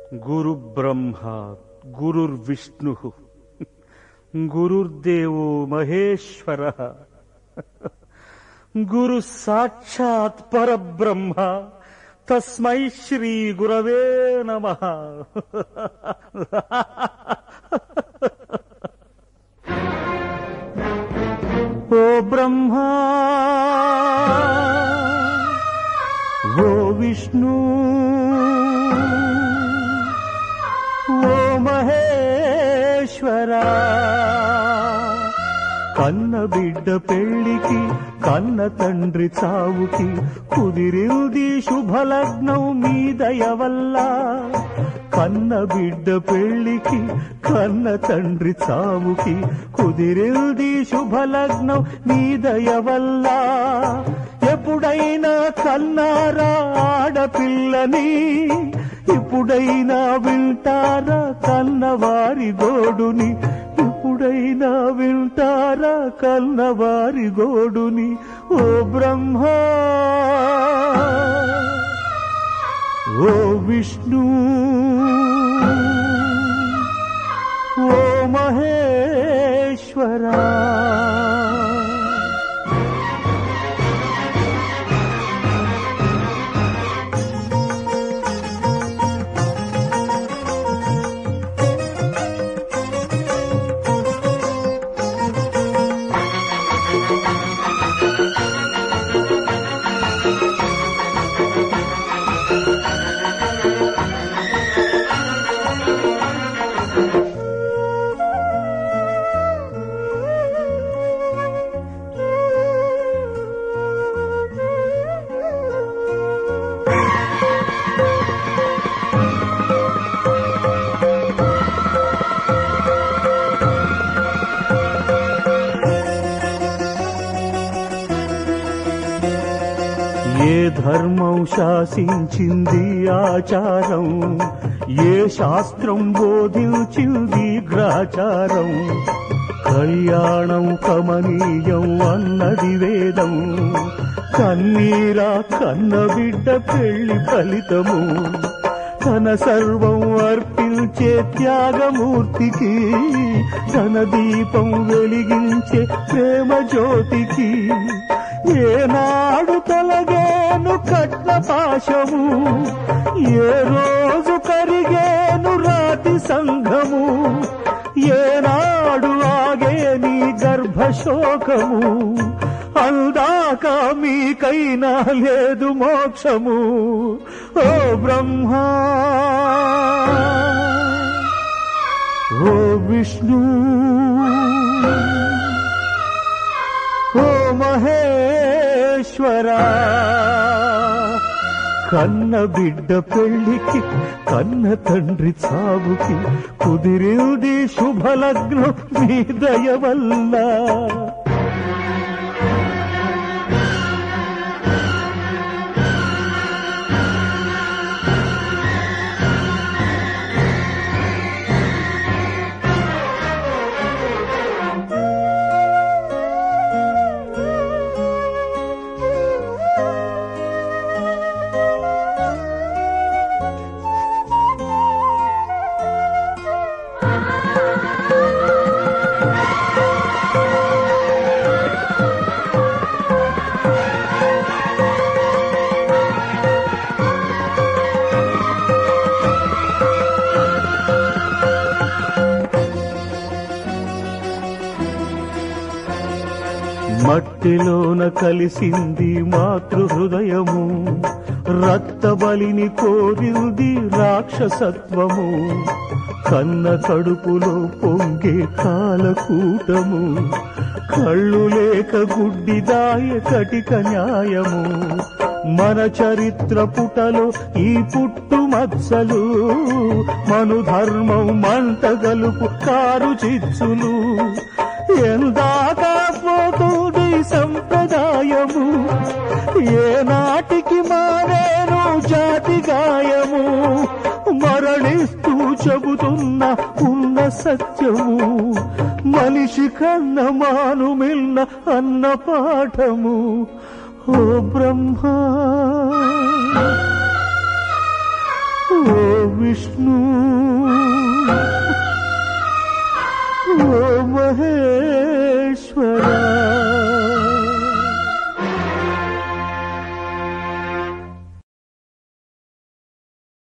గురు బ్రహ్మ గురుర్విష్ణు గురుర్దేవో మహేశ్వర గురు సాక్షాత్ పరబ్రహ్మ తస్మై శ్రీ గురవే నమ ఓ బ్రహ్మా ఓ విష్ణు ఓ మహేశ్వరా కన్న బిడ్డ పెళ్లికి కన్న తండ్రి చావుకి కుదిరింది శుభలగ్నం మీ దయ వల్ల కన్న బిడ్డ పెళ్లికి కన్న తండ్రి చావుకి కుదిరింది శుభలగ్నం మీ దయ వల్ల ఎప్పుడైనా కన్నారా ఆడపిల్లని ఇప్పుడైనా వింటారా కన్నవారి గోడుని ఇప్పుడైనా వింటారా కన్నవారి గోడుని ఓ బ్రహ్మ ఓ విష్ణు ఓ మహేశ్వరా ఏ ధర్మం శాసించింది ఆచారం ఏ శాస్త్రం బోధించింది గ్రాచారం కళ్యాణం కమనీయం అన్నది వేదం కన్నీరా కన్న బిడ్డ పెళ్లి ఫలితము తన సర్వం అర్పించే త్యాగమూర్తికి తన దీపం వెలిగించే ప్రేమ జ్యోతికి ఏనాడు తొలగేను కట్న పాశము ఏ రోజు కరిగేను రాతి సంఘము ఏనాడు ఆగే నీ గర్భశోకము అందాక మీకైనా లేదు మోక్షము ఓ బ్రహ్మా ఓ విష్ణు ఓ మహేశ్వరా కన్న బిడ్డ పెళ్లికి కన్న తండ్రి చావుకి కుదిరింది శుభలగ్నం మీ దయ వల్ల మట్టిలోన కలిసింది మాతృ హృదయము రక్త బలిని కోరింది రాక్షసత్వము కన్న కడుపులో పొంగే కాలకూటము కళ్ళు లేక గుడ్డిదాయ కటిక న్యాయము మన చరిత్ర పుటలో ఈ పుట్టు మత్సలు మను ధర్మం మంట గలుపు కారు చిచ్చులు ఎందాక పోతుంది సంప్రదాయము ఏ నాటికి మారేను జాతి గాయము మరణిస్తూ చెబుతున్న ఉన్న సత్యము మనిషి కన్న మాను మిన్న అన్న పాఠము ఓ బ్రహ్మ ఓ విష్ణు